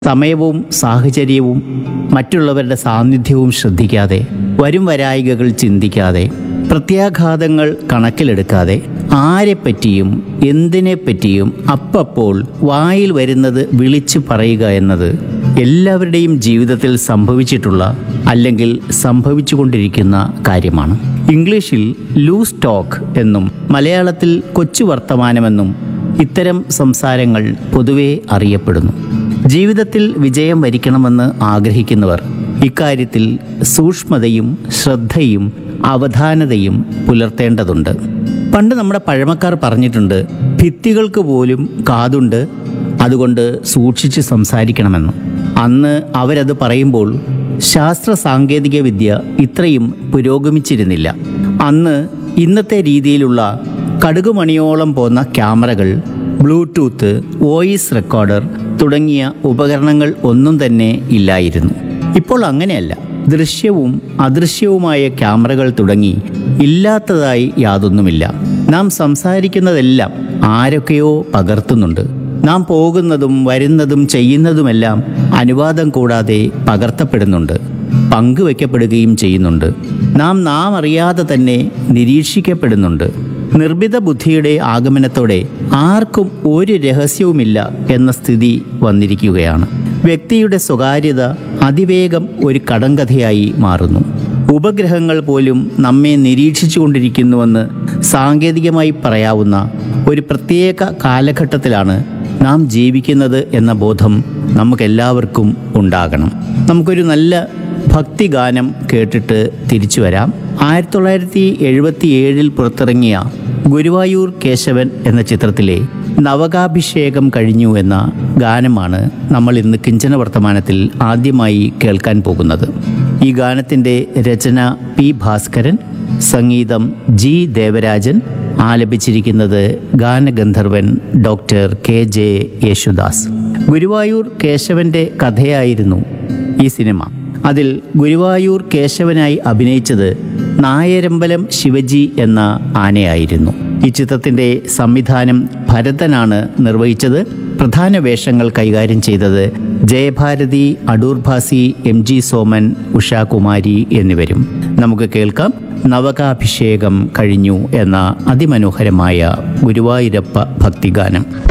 സമയവും സാഹചര്യവും മറ്റുള്ളവരുടെ സാന്നിധ്യവും ശ്രദ്ധിക്കാതെ വരും വരായികകൾ ചിന്തിക്കാതെ പ്രത്യാഘാതങ്ങൾ കണക്കിലെടുക്കാതെ ആരെപ്പറ്റിയും എന്തിനെപ്പറ്റിയും അപ്പപ്പോൾ വായിൽ വരുന്നത് വിളിച്ചു പറയുക എന്നത് എല്ലാവരുടെയും ജീവിതത്തിൽ സംഭവിച്ചിട്ടുള്ള അല്ലെങ്കിൽ സംഭവിച്ചുകൊണ്ടിരിക്കുന്ന കാര്യമാണ് ഇംഗ്ലീഷിൽ ലൂസ് ടോക്ക് എന്നും മലയാളത്തിൽ കൊച്ചു വർത്തമാനമെന്നും ഇത്തരം സംസാരങ്ങൾ പൊതുവെ അറിയപ്പെടുന്നു ജീവിതത്തിൽ വിജയം വരിക്കണമെന്ന് ആഗ്രഹിക്കുന്നവർ ഇക്കാര്യത്തിൽ സൂക്ഷ്മതയും ശ്രദ്ധയും അവധാനതയും പുലർത്തേണ്ടതുണ്ട് പണ്ട് നമ്മുടെ പഴമക്കാർ പറഞ്ഞിട്ടുണ്ട് ഭിത്തികൾക്ക് പോലും കാതുണ്ട് അതുകൊണ്ട് സൂക്ഷിച്ച് സംസാരിക്കണമെന്ന് അന്ന് അവരത് പറയുമ്പോൾ ശാസ്ത്ര സാങ്കേതിക വിദ്യ ഇത്രയും പുരോഗമിച്ചിരുന്നില്ല അന്ന് ഇന്നത്തെ രീതിയിലുള്ള കടുകുമണിയോളം പോന്ന ക്യാമറകൾ ബ്ലൂടൂത്ത് വോയിസ് റെക്കോർഡർ തുടങ്ങിയ ഉപകരണങ്ങൾ ഒന്നും തന്നെ ഇല്ലായിരുന്നു ഇപ്പോൾ അങ്ങനെയല്ല ദൃശ്യവും അദൃശ്യവുമായ ക്യാമറകൾ തുടങ്ങി ഇല്ലാത്തതായി യാതൊന്നുമില്ല നാം സംസാരിക്കുന്നതെല്ലാം ആരൊക്കെയോ പകർത്തുന്നുണ്ട് നാം പോകുന്നതും വരുന്നതും ചെയ്യുന്നതുമെല്ലാം അനുവാദം കൂടാതെ പകർത്തപ്പെടുന്നുണ്ട് പങ്കുവെക്കപ്പെടുകയും ചെയ്യുന്നുണ്ട് നാം നാം അറിയാതെ തന്നെ നിരീക്ഷിക്കപ്പെടുന്നുണ്ട് നിർമ്മിത ബുദ്ധിയുടെ ആഗമനത്തോടെ ആർക്കും ഒരു രഹസ്യവുമില്ല എന്ന സ്ഥിതി വന്നിരിക്കുകയാണ് വ്യക്തിയുടെ സ്വകാര്യത അതിവേഗം ഒരു കടങ്കഥയായി മാറുന്നു ഉപഗ്രഹങ്ങൾ പോലും നമ്മെ നിരീക്ഷിച്ചുകൊണ്ടിരിക്കുന്നുവെന്ന് സാങ്കേതികമായി പറയാവുന്ന ഒരു പ്രത്യേക കാലഘട്ടത്തിലാണ് നാം ജീവിക്കുന്നത് എന്ന ബോധം നമുക്കെല്ലാവർക്കും ഉണ്ടാകണം നമുക്കൊരു നല്ല ഭക്തിഗാനം കേട്ടിട്ട് തിരിച്ചു വരാം ആയിരത്തി തൊള്ളായിരത്തി എഴുപത്തി ഏഴിൽ പുറത്തിറങ്ങിയ ഗുരുവായൂർ കേശവൻ എന്ന ചിത്രത്തിലെ നവകാഭിഷേകം കഴിഞ്ഞു എന്ന ഗാനമാണ് നമ്മൾ ഇന്ന് കിഞ്ചന വർത്തമാനത്തിൽ ആദ്യമായി കേൾക്കാൻ പോകുന്നത് ഈ ഗാനത്തിൻ്റെ രചന പി ഭാസ്കരൻ സംഗീതം ജി ദേവരാജൻ ആലപിച്ചിരിക്കുന്നത് ഗാനഗന്ധർവൻ doctor K J Yesudas Guruvayur കേശവന്റെ കഥയായിരുന്നു ഈ സിനിമ അതിൽ ഗുരുവായൂർ കേശവനായി അഭിനയിച്ചത് നായരമ്പലം ശിവജി എന്ന ആനയായിരുന്നു ഈ ചിത്രത്തിൻ്റെ സംവിധാനം ഭരതനാണ് നിർവഹിച്ചത് പ്രധാന വേഷങ്ങൾ കൈകാര്യം ചെയ്തത് ജയഭാരതി അടൂർ ഭാസി എം ജി സോമൻ ഉഷാകുമാരി എന്നിവരും നമുക്ക് കേൾക്കാം നവകാഭിഷേകം കഴിഞ്ഞു എന്ന അതിമനോഹരമായ ഗുരുവായൂരപ്പ ഭക്തിഗാനം